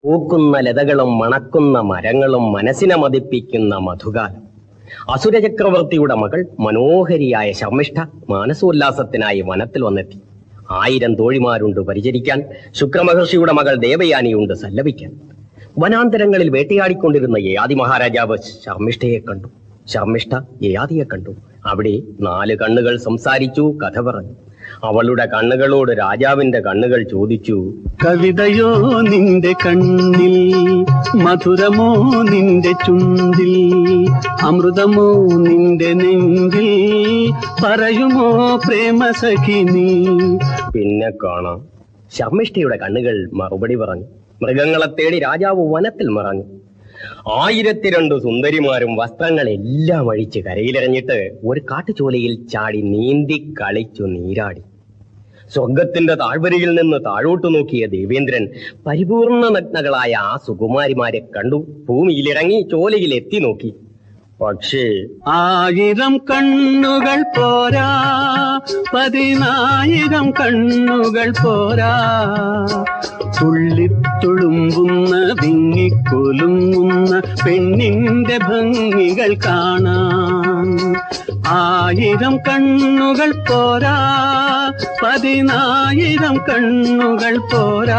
പൂക്കുന്ന ലതകളും മണക്കുന്ന മരങ്ങളും മനസ്സിനെ മതിപ്പിക്കുന്ന മധുകാലം അസുരചക്രവർത്തിയുടെ മകൾ മനോഹരിയായ ശർമ്മിഷ്ഠ മാനസോല്ലാസത്തിനായി വനത്തിൽ വന്നെത്തി ആയിരം തോഴിമാരുണ്ട് പരിചരിക്കാൻ ശുക്രമഹർഷിയുടെ മകൾ ദേവയാനിയുണ്ട് സല്ലപിക്കാൻ വനാന്തരങ്ങളിൽ വേട്ടയാടിക്കൊണ്ടിരുന്ന യയാതി മഹാരാജാവ് ശർമ്മിഷ്ഠയെ കണ്ടു ശർമ്മിഷ്ഠ യയാതിയെ കണ്ടു അവിടെ നാല് കണ്ണുകൾ സംസാരിച്ചു കഥ പറഞ്ഞു അവളുടെ കണ്ണുകളോട് രാജാവിന്റെ കണ്ണുകൾ ചോദിച്ചു കവിതയോ നിന്റെ കണ്ണിൽ മധുരമോ നിന്റെ ചുണ്ടിൽ അമൃതമോ നിന്റെ നെഞ്ചിൽ പറയുമോ പ്രേമസഖി നീ പിന്നെ കാണാം ശർമ്മിഷ്ഠയുടെ കണ്ണുകൾ മറുപടി പറഞ്ഞു മൃഗങ്ങളെ തേടി രാജാവ് വനത്തിൽ മറഞ്ഞു ആയിരത്തിരണ്ട് സുന്ദരിമാരും വസ്ത്രങ്ങളെല്ലാം അഴിച്ച് കരയിലെറിഞ്ഞിട്ട് ഒരു കാട്ടുചോലയിൽ ചാടി നീന്തി കളിച്ചു നീരാടി സ്വർഗത്തിന്റെ താഴ്വരയിൽ നിന്ന് താഴോട്ട് നോക്കിയ ദേവേന്ദ്രൻ പരിപൂർണ നഗ്നകളായ ആ സുകുമാരിമാരെ കണ്ടു ഭൂമിയിലിറങ്ങി ചോലയിൽ എത്തി നോക്കി പക്ഷേ ആയിരം കണ്ണുകൾ പോരാ പതിനായിരം കണ്ണുകൾ പോരാ തുള്ളിത്തുളുമ്പുന്ന വിങ്ങിക്കൊലുങ്ങുന്ന പെണ്ണിന്റെ ഭംഗികൾ കാണാൻ ആയിരം കണ്ണുകൾ പോരാ പതിനായിരം കണ്ണുകൾ പോരാ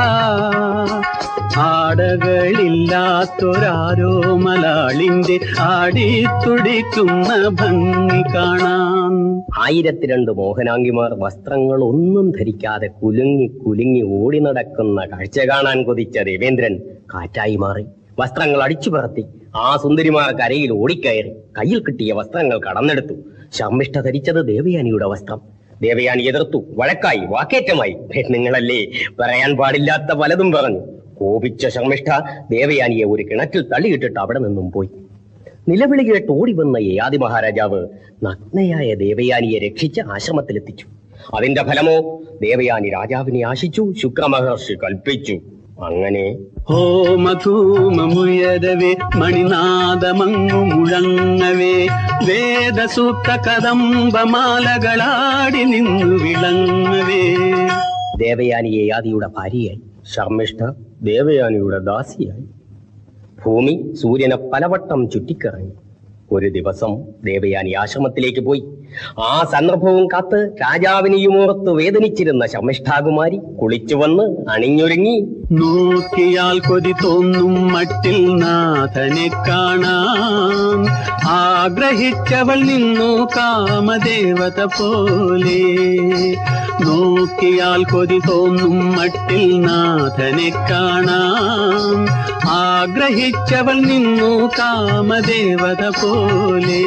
ആടകളില്ലാത്തൊരാരോ മലാളിന്റെ ആടിത്തുടിക്കുന്ന ഭംഗി കാണാൻ ആയിരത്തിരണ്ട് മോഹനാംഗിമാർ വസ്ത്രങ്ങൾ ഒന്നും ധരിക്കാതെ കുലുങ്ങി കുലുങ്ങി ഓടി നടക്കുന്ന കാഴ്ച കാണാൻ കൊതിച്ച ദേവേന്ദ്രൻ കാറ്റായി മാറി വസ്ത്രങ്ങൾ അടിച്ചു പറത്തി ആ സുന്ദരിമാർ കരയിൽ ഓടിക്കയറി കയ്യിൽ കിട്ടിയ വസ്ത്രങ്ങൾ കടന്നെടുത്തു ശർമ്മിഷ്ഠ ധരിച്ചത് ദേവയാനിയുടെ വസ്ത്രം ദേവയാനി എതിർത്തു വഴക്കായി വാക്കേറ്റമായി നിങ്ങളല്ലേ പറയാൻ പാടില്ലാത്ത പലതും പറഞ്ഞു കോപിച്ച ശർമ്മിഷ്ഠ ദേവയാനിയെ ഒരു കിണറ്റിൽ തള്ളിയിട്ടിട്ട് അവിടെ നിന്നും പോയി നിലവിളി കേട്ട് ഓടി വന്ന യയാതി മഹാരാജാവ് നഗ്നയായ ദേവയാനിയെ രക്ഷിച്ച് ആശ്രമത്തിലെത്തിച്ചു അതിന്റെ ഫലമോ ദേവയാനി രാജാവിനെ ആശിച്ചു ശുക്രമഹർഷി കൽപ്പിച്ചു അങ്ങനെ ഓ മധൂമമുയരവേ മണിനാദമങ്ങു മുഴങ്ങവേ വേദസൂക്ത കദംബമാലകളാടി നിന്നു വിളങ്ങവേ ദേവയാനി യയാതിയുടെ ഭാര്യയായി ശർമ്മിഷ്ഠ ദേവയാനിയുടെ ദാസിയായി ഭൂമി സൂര്യനെ പലവട്ടം ചുറ്റിക്കറങ്ങി ഒരു ദിവസം ദേവയാനി ആശ്രമത്തിലേക്ക് പോയി ആ സന്ദർഭവും കാത്ത് രാജാവിനെയുമോർത്ത് വേദനിച്ചിരുന്ന ശർമ്മിഷ്ഠാകുമാരി കുളിച്ചു വന്ന് അണിഞ്ഞൊരുങ്ങി നോക്കിയാൽ കൊതി തോന്നും മട്ടിൽ നാഥനെ കാണാൻ ആഗ്രഹിച്ചവൾ നിന്നു കാമദേവത പോലെ നോക്കിയാൽ കൊതി തോന്നും മട്ടിൽ നാഥനെ കാണാൻ ആഗ്രഹിച്ചവൾ നിന്നു കാമദേവത പോലെ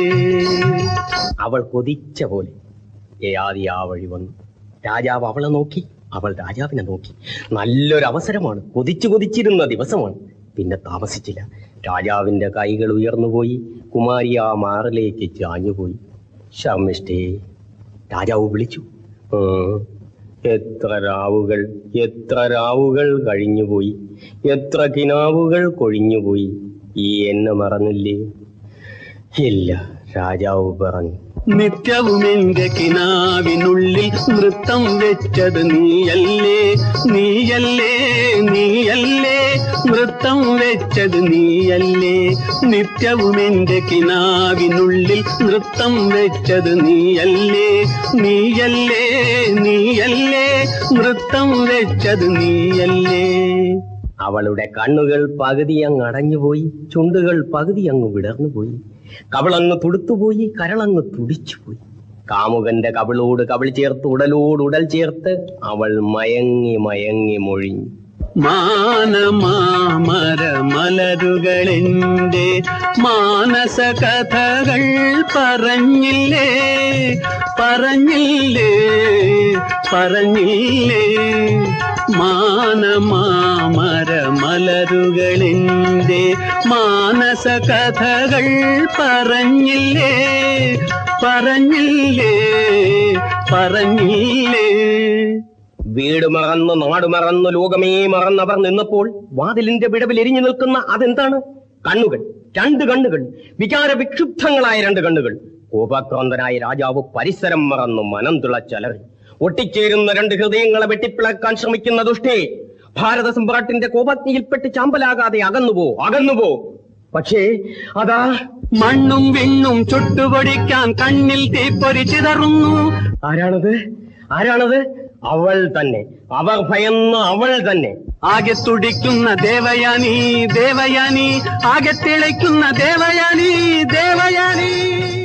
അവൾ കൊതിച്ച പോലെ യയാതി ആ വഴി വന്നു രാജാവ് അവളെ നോക്കി അവൾ രാജാവിനെ നോക്കി നല്ലൊരു അവസരമാണ് കൊതിച്ചു കൊതിച്ചിരുന്ന ദിവസമാണ് പിന്നെ താമസിച്ചില്ല രാജാവിന്റെ കൈകൾ ഉയർന്നുപോയി കുമാരി ആ മാറിലേക്ക് ചാഞ്ഞുപോയി ശർമ്മിഷ്ഠേ രാജാവ് വിളിച്ചു "ഉം, എത്ര രാവുകൾ എത്ര രാവുകൾ കഴിഞ്ഞുപോയി എത്ര കിനാവുകൾ കൊഴിഞ്ഞുപോയി ഈ എന്നെ മറന്നില്ലേ ഇല്ല രാജാവ് പറഞ്ഞു നിത്യവും എന്റെ കിനാവിനുള്ളിൽ നൃത്തം വെച്ചത് നീയല്ലേ നീയല്ലേ നീയല്ലേ നൃത്തം വെച്ചത് നീയല്ലേ നിത്യവും എന്റെ കിനാവിനുള്ളിൽ നൃത്തം വെച്ചത് നീയല്ലേ നീയല്ലേ നീയല്ലേ നൃത്തം വെച്ചത് നീയല്ലേ അവളുടെ കണ്ണുകൾ പകുതി അങ്ങ് അടഞ്ഞുപോയി ചുണ്ടുകൾ പകുതി അങ്ങ് വിടർന്നുപോയി കവിളങ്ങ് തുടുത്തുപോയി കരളങ്ങ് തുടിച്ചുപോയി കാമുകന്റെ കവിളോട് കവിൾ ചേർത്ത് ഉടലോട് ഉടൽ ചേർത്ത് അവൾ മയങ്ങി മയങ്ങി മൊഴിഞ്ഞു മാനമാമര മലരുകളെന്റെ മാനസ കഥകൾ പറഞ്ഞില്ലേ പറഞ്ഞില്ലേ പറഞ്ഞില്ലേ മാനമാമര മലരുകളെന്റെ മാനസ കഥകൾ പറഞ്ഞില്ലേ പറഞ്ഞില്ലേ പറഞ്ഞില്ലേ വീട് മറന്ന് നാട് മറന്ന് ലോകമേ മറന്നവർ നിന്നപ്പോൾ വാതിലിന്റെ വിടവിൽ എരിഞ്ഞു നിൽക്കുന്ന അതെന്താണ് കണ്ണുകൾ രണ്ട് കണ്ണുകൾ വികാര വിക്ഷുബ്ധങ്ങളായ രണ്ട് കണ്ണുകൾ കോപാക്രാന്തനായ രാജാവ് പരിസരം മറന്നു മനം തിളച്ചലറി ഒട്ടിച്ചേരുന്ന രണ്ട് ഹൃദയങ്ങളെ വെട്ടിപ്പിളക്കാൻ ശ്രമിക്കുന്ന ദുഷ്ടേ ഭാരത സമ്രാട്ടിന്റെ കോപജ്ഞയിൽപ്പെട്ട് ചാമ്പലാകാതെ അകന്നുപോ അകന്നുപോ പക്ഷേ അതാ മണ്ണും വിണ്ണും ചുട്ടുപൊടിക്കാൻ കണ്ണിൽ തീപ്പൊരി ചിതറുന്നു ആരാണത് ആരാണത് അവൾ തന്നെ അവർ ഭയന്ന അവൾ തന്നെ ആകെ തുടിക്കുന്ന ദേവയാനി ദേവയാനി ആകെ തിളയ്ക്കുന്ന ദേവയാനി ദേവയാനി